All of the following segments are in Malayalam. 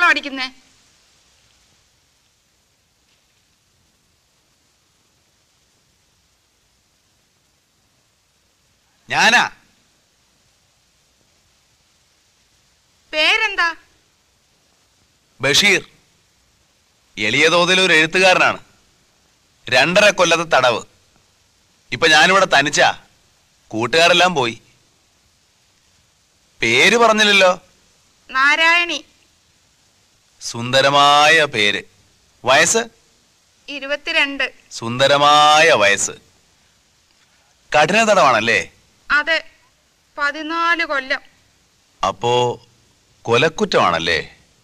ബഹളം അടിക്കുന്നേ ഞാനാ പേരെന്താ ബഷീർ എളിയ തോതിൽ ഒരു എഴുത്തുകാരനാണ് രണ്ടര കൊല്ലത്തെ തടവ് ഇപ്പൊ ഞാനിവിടെ തനിച്ചാ കൂട്ടുകാരെല്ലാം പോയി പേര് പറഞ്ഞില്ലല്ലോ നാരായണി സുന്ദരമായ പേര് വയസ്സ് ഇരുപത്തിരണ്ട് സുന്ദരമായ വയസ്സ് കഠിന തടവാണല്ലേ അതെ പതിനാല് കൊല്ലം അപ്പോ കൊലക്കുറ്റമാണല്ലേ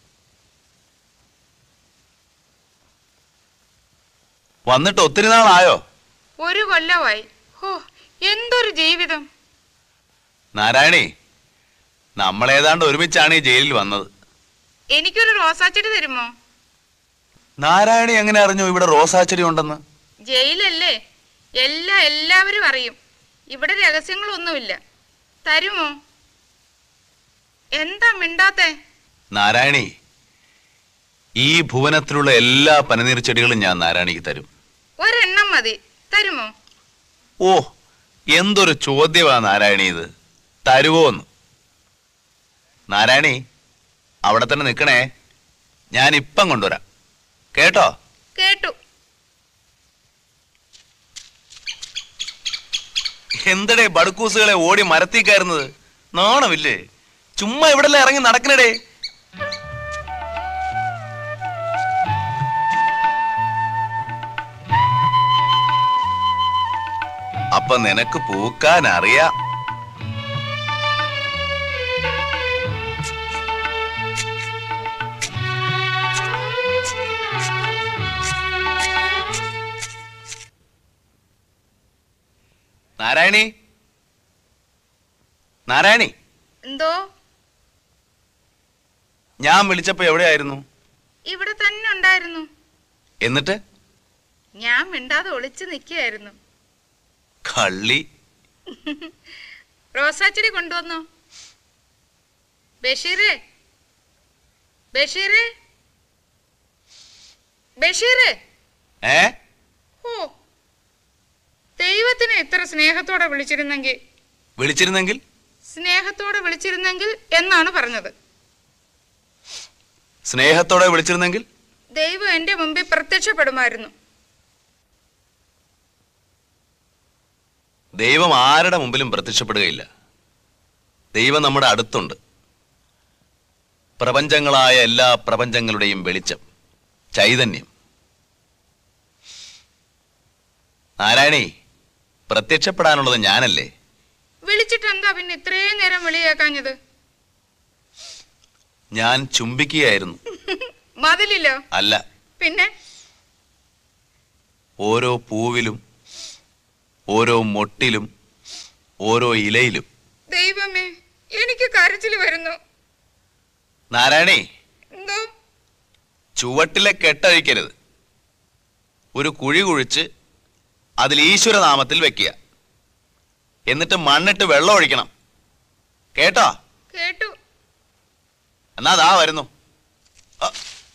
വന്നിട്ട് ഒത്തിരി നാളായോ ഒരു കൊല്ലമായി ഹോ എന്തൊരു ജീവിതം നാരായണി നമ്മളേതാണ്ട് ഒരുമിച്ചാണ് ഈ ജയിലിൽ വന്നത് എനിക്കൊരു റോസാച്ചെടി തരുമോ നാരായണി എങ്ങനെ അറിഞ്ഞു ഇവിടെ റോസാച്ചെടി ഉണ്ടെന്ന് ജയിലല്ലേ എല്ലാ എല്ലാവരും അറിയും ഇവിടെ രഹസ്യങ്ങളൊന്നുമില്ല തരുമോ എന്താ മിണ്ടാത്തെ നാരായണി ഈ ഭുവനത്തിലുള്ള എല്ലാ പനിനീർ ചെടികളും ഞാൻ നാരായണിക്ക് തരും ഒരെണ്ണം മതി തരുമോ ഓ എന്തൊരു ചോദ്യമാ നാരായണി ഇത് തരുവോന്ന് നാരായണി അവിടെ തന്നെ നിൽക്കണേ ഞാൻ ഇപ്പം കൊണ്ടുവരാം കേട്ടോ കേട്ടു എന്തടേ ബടുക്കൂസുകളെ ഓടി മരത്തി കയറുന്നത് നാണമില്ലേ ചുമ്മാ ഇവിടെ ഇറങ്ങി നടക്കണടേ അപ്പൊ നിനക്ക് പൂക്കാൻ അറിയാം നാരായണി നാരായണി എന്തോ ഞാൻ വിളിച്ചപ്പോ എവിടെയായിരുന്നു ഇവിടെ തന്നെ ഉണ്ടായിരുന്നു എന്നിട്ട് ഞാൻ മിണ്ടാതെ ഒളിച്ചു നിൽക്കുകയായിരുന്നു കള്ളി റോസാച്ചെടി കൊണ്ടുവന്നോ ബഷീറേ ബഷീറേ ബഷീറേ ഏ ഓ ദൈവത്തിനെ ഇത്ര സ്നേഹത്തോടെ വിളിച്ചിരുന്നെങ്കിൽ വിളിച്ചിരുന്നെങ്കിൽ സ്നേഹത്തോടെ വിളിച്ചിരുന്നെങ്കിൽ എന്നാണ് പറഞ്ഞത് സ്നേഹത്തോടെ വിളിച്ചിരുന്നെങ്കിൽ ദൈവം എൻ്റെ മുമ്പിൽ പ്രത്യക്ഷപ്പെടുമായിരുന്നു ദൈവം ആരുടെ മുമ്പിലും പ്രത്യക്ഷപ്പെടുകയില്ല ദൈവം നമ്മുടെ അടുത്തുണ്ട് പ്രപഞ്ചങ്ങളായ എല്ലാ പ്രപഞ്ചങ്ങളുടെയും വെളിച്ചം ചൈതന്യം നാരായണി പ്രത്യക്ഷപ്പെടാനുള്ളത് ഞാനല്ലേ വിളിച്ചിട്ട് എന്താ പിന്നെ ഇത്രയും നേരം വിളിയേക്കാഞ്ഞത് ഞാൻ ചുംബിക്കുകയായിരുന്നു മതിലില്ലോ അല്ല പിന്നെ ഓരോ പൂവിലും ഓരോ മൊട്ടിലും ഓരോ ഇലയിലും ദൈവമേ എനിക്ക് കരച്ചിൽ വരുന്നു നാരായണി എന്തോ ചുവട്ടിലെ കെട്ടഴിക്കരുത് ഒരു കുഴി കുഴിച്ച് അതിൽ ഈശ്വരനാമത്തിൽ വെക്കുക എന്നിട്ട് മണ്ണിട്ട് വെള്ളം ഒഴിക്കണം കേട്ടോ കേട്ടു എന്നാ ദാ വരുന്നു അ.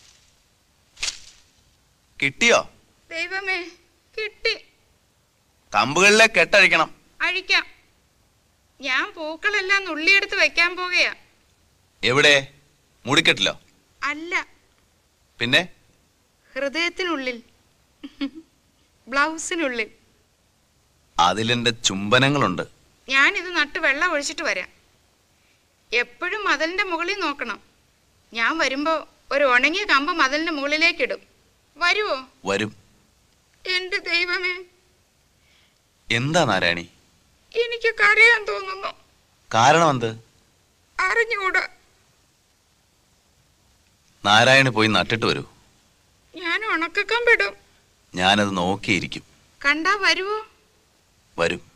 കിട്ടിയോ ദൈവമേ കിട്ടി കമ്പുകളിലെ കെട്ടഴിക്കണം അഴിക്കാം ഞാൻ പൂക്കളെല്ലാം നുള്ളിയെടുത്ത് വെക്കാൻ പോകുകയാ എവിടെ മുടിക്കെട്ടിലോ അല്ല പിന്നെ ഹൃദയത്തിനുള്ളിൽ ബ്ലൗസിനുള്ളിൽ അതിലെന്റെ ചുംബനങ്ങളുണ്ട് ഞാനിത് നട്ട് വെള്ളം ഒഴിച്ചിട്ട് വരാം എപ്പോഴും മതിലിന്റെ മുകളിൽ നോക്കണം ഞാൻ വരുമ്പോ ഒരു ഉണങ്ങിയ കമ്പ് മതിലിന്റെ മുകളിലേക്കിടും വരുവോ വരും എന്റെ ദൈവമേ എന്താ നാരായണി എനിക്ക് കരയാൻ തോന്നുന്നു കാരണം എന്ത് അറിഞ്ഞുകൂടാ നാരായണി പോയി നട്ടിട്ട് വരൂ ഞാൻ ഉണക്കക്കമ്പിടും ഞാനത് നോക്കിയിരിക്കും കണ്ടാ വരുവോ വരും